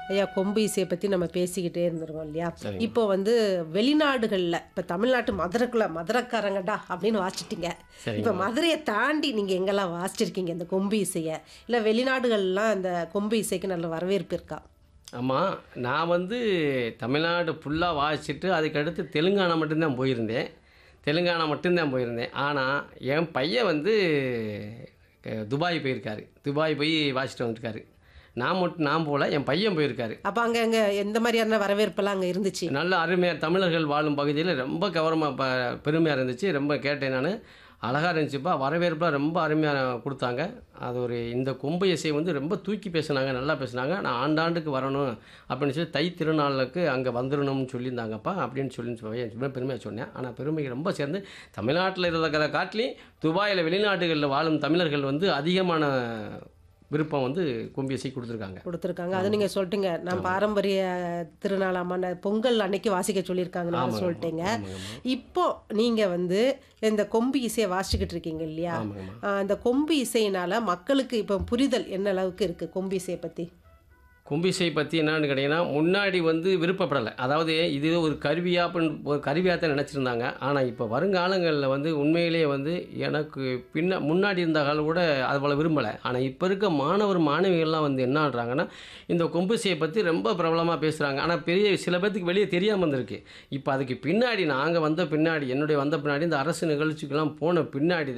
ஐயா கொம்பு இசையை பற்றி நம்ம பேசிக்கிட்டே இருந்திருக்கோம் இல்லையா சரிங்க. இப்போ வந்து வெளிநாடுகளில் இப்போ தமிழ்நாட்டு மதுரைக்குள்ள மதுரைக்காரங்கடா அப்படின்னு வாசிச்சிட்டீங்க சரிங்க. இப்போ மதுரையை தாண்டி நீங்கள் எங்கெல்லாம் வாசிச்சிருக்கீங்க இந்த கொம்பு இசையை இல்லை வெளிநாடுகள்லாம் இந்த கொம்பு இசைக்கு நல்ல வரவேற்பு இருக்கா ஆமாம் நான் வந்து தமிழ்நாடு ஃபுல்லாக வாசிச்சுட்டு அதுக்கடுத்து தெலுங்கானா மட்டும்தான் போயிருந்தேன் தெலுங்கானா மட்டும்தான் போயிருந்தேன் ஆனால் என் பையன் வந்து அஹ், துபாய் போயிருக்காரு துபாய் போய் வாசிட்டு வந்துருக்காரு நான் மட்டும் நான் போகல என் பையன் போயிருக்காரு அப்போ அங்கே அங்கே எந்த மாதிரியான வரவேற்பெல்லாம் அங்கே இருந்துச்சு நல்ல அருமையாக தமிழர்கள் வாழும் பகுதியில் ரொம்ப கவரமாக ப பெருமையாக இருந்துச்சு ரொம்ப கேட்டேன் நான் அழகாக இருந்துச்சுப்பா வரவேற்பெலாம் ரொம்ப அருமையாக கொடுத்தாங்க அது ஒரு இந்த கொம்பு இசை வந்து ரொம்ப தூக்கி பேசுனாங்க நல்லா பேசுனாங்க நான் ஆண்டாண்டுக்கு வரணும் அப்படின்னு சொல்லி தை திருநாளுக்கு அங்கே வந்துடணும்னு சொல்லியிருந்தாங்கப்பா அப்படின்னு சொல்லி சொல்லி பெருமையாக சொன்னேன் ஆனால் பெருமைக்கு ரொம்ப சேர்ந்து தமிழ்நாட்டில் இருக்கிறத காட்டிலையும் துபாயில் வெளிநாடுகளில் வாழும் தமிழர்கள் வந்து அதிகமான விருப்பம் வந்து கொம்பு இசை கொடுத்துருக்காங்க கொடுத்துருக்காங்க அது நீங்கள் சொல்லிட்டீங்க நான் பாரம்பரிய திருநாளாமான பொங்கல் அன்னைக்கு வாசிக்க சொல்லியிருக்காங்கன்னு ஆமாங்க, சொல்லிட்டீங்க ஆமாங்கம்மா. இப்போ நீங்கள் வந்து இந்த கொம்பு இசையை வாசிச்சுக்கிட்டு இருக்கீங்க இல்லையா ஆமாங்கம்மா ஆஹ் இந்த கொம்பு இசையினால மக்களுக்கு இப்போ புரிதல் என்ன அளவுக்கு இருக்குது கொம்பு இசையை பற்றி கும்பிசை பற்றி என்னன்னு கேட்டிங்கன்னா முன்னாடி வந்து விருப்பப்படலை அதாவது இது ஒரு கருவியாக அப்படின்னு ஒரு கருவியாக தான் நினச்சிருந்தாங்க ஆனால் இப்போ வருங்காலங்களில் வந்து உண்மையிலேயே வந்து எனக்கு பின்ன முன்னாடி இருந்த காலம் கூட அது போல் விரும்பலை ஆனால் இப்போ இருக்க மாணவர் மாணவிகள்லாம் வந்து என்ன ஆடுறாங்கன்னா இந்த கொம்பிசையை பற்றி ரொம்ப பிரபலமாக பேசுகிறாங்க ஆனால் பெரிய சில பேர்த்துக்கு வெளியே தெரியாமல் இருந்திருக்கு இப்போ அதுக்கு பின்னாடி நாங்கள் வந்த பின்னாடி என்னுடைய வந்த பின்னாடி இந்த அரசு நிகழ்ச்சிக்கெல்லாம் போன பின்னாடி